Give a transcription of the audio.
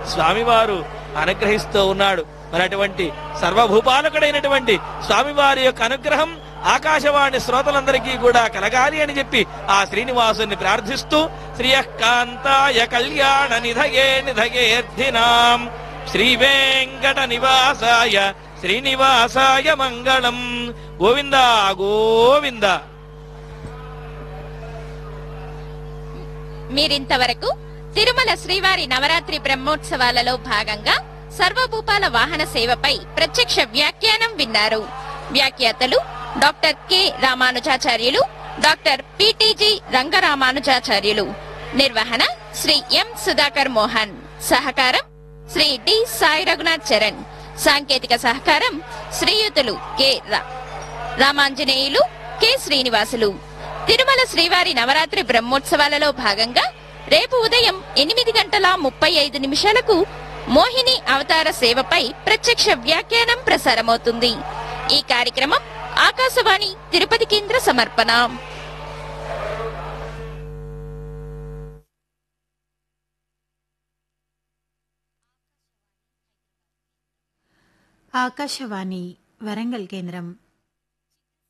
స్వామివారు అనుగ్రహిస్తూ ఉన్నాడు మరి అటువంటి సర్వభూపాలకుడైనటువంటి స్వామివారి యొక్క అనుగ్రహం ఆకాశవాణి శ్రోతలందరికీ కూడా కలగాలి అని చెప్పి ఆ శ్రీనివాసుని ప్రార్థిస్తూ శ్రియకాంతాయ కళ్యాణ నిధయే నిధయేర్థినాం శ్రీ వెంకట నివాసాయ శ్రీనివాసాయ మంగళం గోవింద గోవింద మీరింతవరకు తిరుమల శ్రీవారి నవరాత్రి బ్రహ్మోత్సవాలలో భాగంగా సర్వభూపాల వాహన సేవపై ప్రత్యక్ష వ్యాఖ్యానం విన్నారు వ్యాఖ్యాతలు doctor K Ramanujacharyulu doctor P T G Rangaramanujacharyulu నిర్వహణ శ్రీ ఎం సుధాకర్ మోహన్ సహకారం శ్రీ డి సాయి రఘునాథ్ చరణ్ సాంకేతిక సహకారం శ్రీయుతులు కె రా- రామాంజనేయులు కె శ్రీనివాసులు తిరుమల శ్రీవారి నవరాత్రి బ్రహ్మోత్సవాలలో భాగంగా రేపు ఉదయం ఎనిమిది గంటల ముప్పై ఐదు నిమిషాలకు మోహిని అవతార సేవపై ప్రత్యక్ష వ్యాఖ్యానం ప్రసారమవుతుంది ఈ కార్యక్రమం ఆకాశవాణి తిరుపతి కేంద్ర సమర్పణ ఆకాశవాణి వరంగల్ కేంద్రం